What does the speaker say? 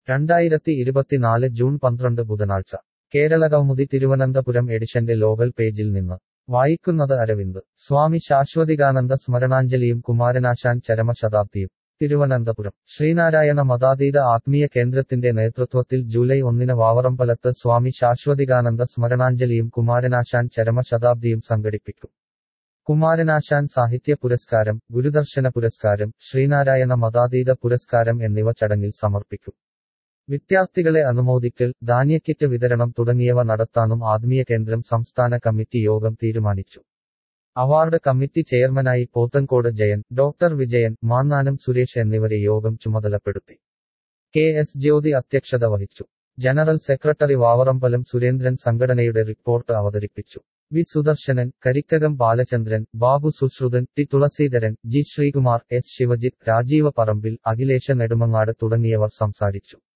രണ്ടായിരത്തി ഇരുപത്തിനാല് ജൂൺ പന്ത്രണ്ട് ബുധനാഴ്ച കേരള കൗമുദി തിരുവനന്തപുരം എഡിഷന്റെ ലോകൽ പേജിൽ നിന്ന് വായിക്കുന്നത് അരവിന്ദ് സ്വാമി ശാശ്വതികാനന്ദ സ്മരണാഞ്ജലിയും കുമാരനാശാൻ ചരമശതാബ്ദിയും തിരുവനന്തപുരം ശ്രീനാരായണ മതാതീത ആത്മീയ കേന്ദ്രത്തിന്റെ നേതൃത്വത്തിൽ ജൂലൈ ഒന്നിന് വാവറമ്പലത്ത് സ്വാമി ശാശ്വതികാനന്ദ സ്മരണാഞ്ജലിയും കുമാരനാശാൻ ചരമശതാബ്ദിയും സംഘടിപ്പിക്കും കുമാരനാശാൻ സാഹിത്യ പുരസ്കാരം ഗുരുദർശന പുരസ്കാരം ശ്രീനാരായണ മതാതീത പുരസ്കാരം എന്നിവ ചടങ്ങിൽ സമർപ്പിക്കും വിദ്യാർത്ഥികളെ അനുമോദിക്കൽ ധാന്യക്കിറ്റ് വിതരണം തുടങ്ങിയവ നടത്താനും ആത്മീയ കേന്ദ്രം സംസ്ഥാന കമ്മിറ്റി യോഗം തീരുമാനിച്ചു അവാർഡ് കമ്മിറ്റി ചെയർമാനായി പോത്തൻകോട് ജയൻ ഡോക്ടർ വിജയൻ മാന്നാനം സുരേഷ് എന്നിവരെ യോഗം ചുമതലപ്പെടുത്തി കെ എസ് ജ്യോതി അധ്യക്ഷത വഹിച്ചു ജനറൽ സെക്രട്ടറി വാവറമ്പലം സുരേന്ദ്രൻ സംഘടനയുടെ റിപ്പോർട്ട് അവതരിപ്പിച്ചു V Sudarshanan Karikkakom Balachandran Babu Susruthan T Thulasidharan G Sreekumar S Sivajith Rajeeva Parambil Akhilesha Nedumangad തുടങ്ങിയവർ സംസാരിച്ചു